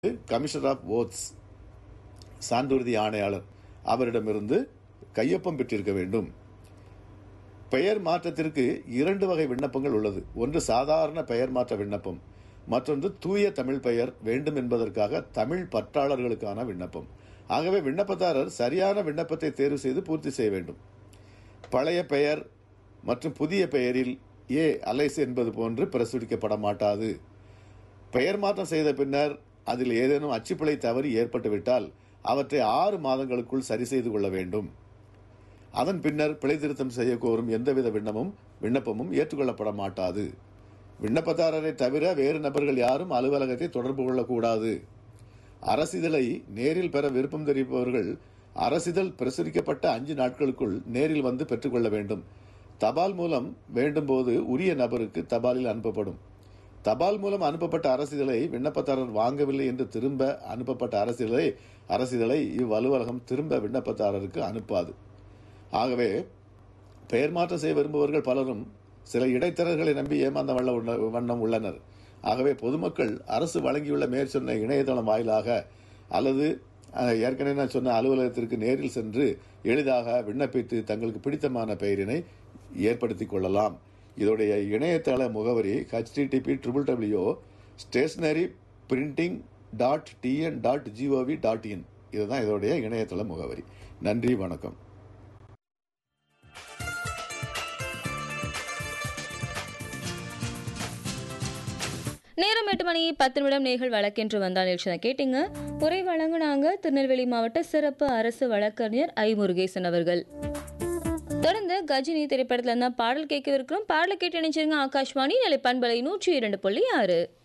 commissioner of oats சான்றுறுதி ஆணையாளர் அவரிடமிருந்து கையொப்பம் பெற்றிருக்க வேண்டும் பெயர் மாற்றத்திற்கு இரண்டு வகை விண்ணப்பங்கள் உள்ளது ஒன்று சாதாரண பெயர் மாற்ற விண்ணப்பம் மற்றொன்று தூய தமிழ் பெயர் வேண்டும் என்பதற்காக தமிழ் பற்றாளர்களுக்கான விண்ணப்பம் ஆகவே விண்ணப்பதாரர் சரியான விண்ணப்பத்தை தேர்வு செய்து பூர்த்தி செய்ய வேண்டும் பழைய பெயர் மற்றும் புதிய பெயரில் ஏ அலைஸ் என்பது போன்று பிரசுரிக்கப்பட மாட்டாது பெயர் மாற்றம் செய்த பின்னர் அதில் ஏதேனும் அச்சுப்பிழை தவறி ஏற்பட்டுவிட்டால் அவற்றை ஆறு மாதங்களுக்குள் சரி செய்து கொள்ள வேண்டும் அதன் பின்னர் பிழை திருத்தம் செய்ய கோரும் எந்தவித விண்ணமும் விண்ணப்பமும் ஏற்றுக்கொள்ளப்பட மாட்டாது விண்ணப்பதாரரை தவிர வேறு நபர்கள் யாரும் அலுவலகத்தை தொடர்பு கொள்ளக்கூடாது அரசிதழை நேரில் பெற விருப்பம் தெரிவிப்பவர்கள் அரசிதழ் பிரசுரிக்கப்பட்ட அஞ்சு நாட்களுக்குள் நேரில் வந்து பெற்றுக்கொள்ள வேண்டும் தபால் மூலம் வேண்டும் போது உரிய நபருக்கு தபாலில் அனுப்பப்படும் தபால் மூலம் அனுப்பப்பட்ட அரசிதழை விண்ணப்பதாரர் வாங்கவில்லை என்று திரும்ப அனுப்பப்பட்ட அரசிதழை அரசிதழை இவ் அலுவலகம் திரும்ப விண்ணப்பதாரருக்கு அனுப்பாது ஆகவே பெயர் மாற்றம் செய்ய விரும்புபவர்கள் பலரும் சில இடைத்தரகர்களை நம்பி ஏமாந்த வண்ண உள்ள வண்ணம் உள்ளனர் ஆகவே பொதுமக்கள் அரசு வழங்கியுள்ள மேற்சொன்ன இணையதளம் வாயிலாக அல்லது அஹ், ஏற்கனவே நான் சொன்ன அலுவலகத்திற்கு நேரில் சென்று எளிதாக விண்ணப்பித்து தங்களுக்கு பிடித்தமான பெயரினை ஏற்படுத்திக் கொள்ளலாம் இதோடைய இணையதள முகவரி HTTP triple W stationery printing dot TN dot G O V dot in இதுதான் இதோடைய இணையதள முகவரி நன்றி வணக்கம் நேரம் எட்டு மணி பத்து நிமிடம் நேர்கள் வழக்கென்று வந்தால் நிகழ்ச்சி கேட்டீங்க உரை வழங்குனாங்க திருநெல்வேலி மாவட்ட சிறப்பு அரசு வழக்கறிஞர் ஐ முருகேசன் அவர்கள் தொடர்ந்து கஜினி திரைப்படத்துல இருந்தா பாடல் கேட்க இருக்கிறோம் பாடல் கேட்டு நினைச்சிருங்க ஆகாஷ்வாணி நிலை பண்பலை நூற்றி இரண்டு புள்ளி ஆறு